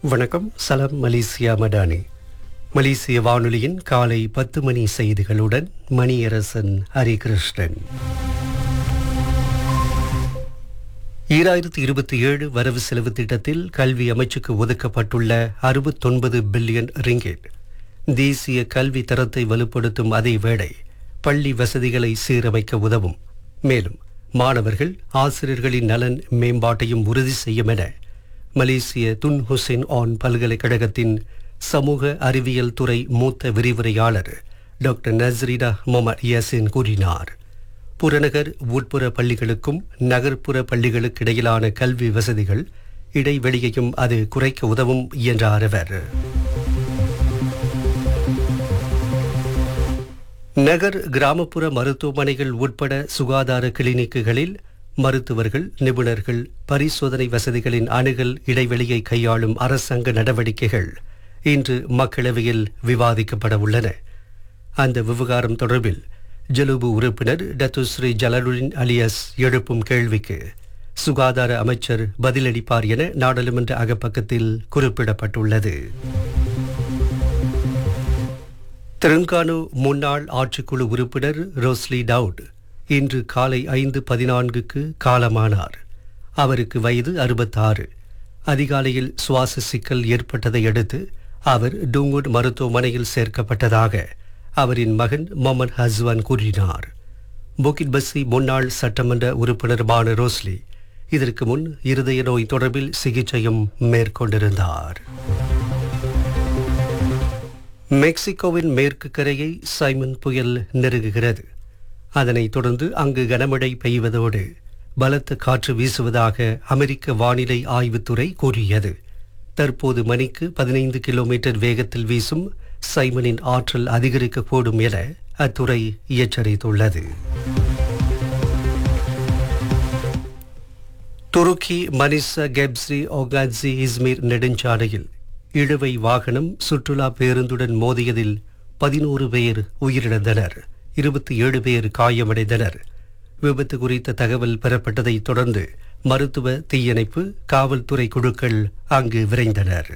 வணக்கம் சலாம் மலேசியா மடானி மலேசிய வானொலியின் காலை பத்து மணி செய்திகளுடன் மணியரசன் ஹரிகிருஷ்ணன் ஈராயிரத்தி இருபத்தி ஏழு வரவு செலவு திட்டத்தில் கல்வி அமைச்சுக்கு ஒதுக்கப்பட்டுள்ள அறுபத்தொன்பது பில்லியன் ரிங்கெட் தேசிய கல்வி தரத்தை வலுப்படுத்தும் அதே வேளை பள்ளி வசதிகளை சீரமைக்க உதவும் மேலும் மாணவர்கள் ஆசிரியர்களின் நலன் மேம்பாட்டையும் உறுதி செய்யும் என மலேசிய துன் ஹுசேன் ஆன் பல்கலைக்கழகத்தின் சமூக அறிவியல் துறை மூத்த விரிவுரையாளர் டாக்டர் நஸ்ரீனா மொமட் யாசின் கூறினார் புறநகர் உட்புற பள்ளிகளுக்கும் நகர்ப்புற பள்ளிகளுக்கு இடையிலான கல்வி வசதிகள் இடைவெளியையும் அது குறைக்க உதவும் என்றார் அவர் நகர் கிராமப்புற மருத்துவமனைகள் உட்பட சுகாதார கிளினிக்குகளில் மருத்துவர்கள் நிபுணர்கள் பரிசோதனை வசதிகளின் அணுகல் இடைவெளியை கையாளும் அரசாங்க நடவடிக்கைகள் இன்று மக்களவையில் விவாதிக்கப்பட உள்ளன அந்த விவகாரம் தொடர்பில் ஜலுபு உறுப்பினர் டத்துஸ்ரீ ஜலலுடின் அலியஸ் எழுப்பும் கேள்விக்கு சுகாதார அமைச்சர் பதிலளிப்பார் என நாடாளுமன்ற அகப்பக்கத்தில் குறிப்பிடப்பட்டுள்ளது தெலுங்கானு முன்னாள் ஆட்சிக்குழு உறுப்பினர் ரோஸ்லி டவுட் இன்று காலை ஐந்து பதினான்குக்கு காலமானார் அவருக்கு வயது அறுபத்தாறு அதிகாலையில் சுவாச சிக்கல் ஏற்பட்டதை அடுத்து அவர் டூங்குட் மருத்துவமனையில் சேர்க்கப்பட்டதாக அவரின் மகன் மொமன் ஹஸ்வான் கூறினார் புக்கிட் பஸ்ஸி முன்னாள் சட்டமன்ற உறுப்பினருமான ரோஸ்லி இதற்கு முன் இருதய நோய் தொடர்பில் சிகிச்சையும் மேற்கொண்டிருந்தார் மெக்சிகோவின் மேற்கு கரையை சைமன் புயல் நெருங்குகிறது அதனைத் தொடர்ந்து அங்கு கனமழை பெய்வதோடு பலத்த காற்று வீசுவதாக அமெரிக்க வானிலை ஆய்வுத்துறை கூறியது தற்போது மணிக்கு பதினைந்து கிலோமீட்டர் வேகத்தில் வீசும் சைமனின் ஆற்றல் அதிகரிக்கக்கூடும் என அத்துறை எச்சரித்துள்ளது துருக்கி மனிசா கெப்ஸ்ரி ஒகாட்சி இஸ்மீர் நெடுஞ்சாலையில் இழுவை வாகனம் சுற்றுலா பேருந்துடன் மோதியதில் பதினோரு பேர் உயிரிழந்தனர் இருபத்தி ஏழு பேர் காயமடைந்தனர் விபத்து குறித்த தகவல் பெறப்பட்டதைத் தொடர்ந்து மருத்துவ தீயணைப்பு காவல்துறை குழுக்கள் அங்கு விரைந்தனர்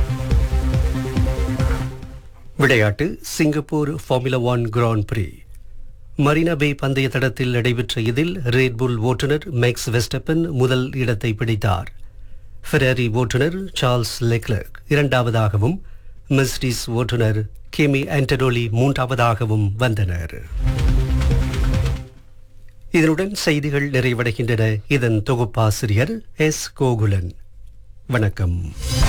விளையாட்டு Singapore formula one grand prix Marina Bay பந்தய தடத்தில் நடைபெற்ற இதில் ரெட்புல் ஓட்டுநர் மேக்ஸ் வெஸ்டப்பன் முதல் இடத்தை பிடித்தார் ஃபெராரி ஓட்டுநர் சார்ல்ஸ் லெக்லர்க் இரண்டாவதாகவும் மெஸ்டிஸ் ஓட்டுநர் கேமி ஆண்டனோலி மூன்றாவதாகவும் வந்தனர் இதனுடன் செய்திகள் நிறைவடைகின்றன இதன் தொகுப்பாசிரியர் எஸ் கோகுலன் வணக்கம்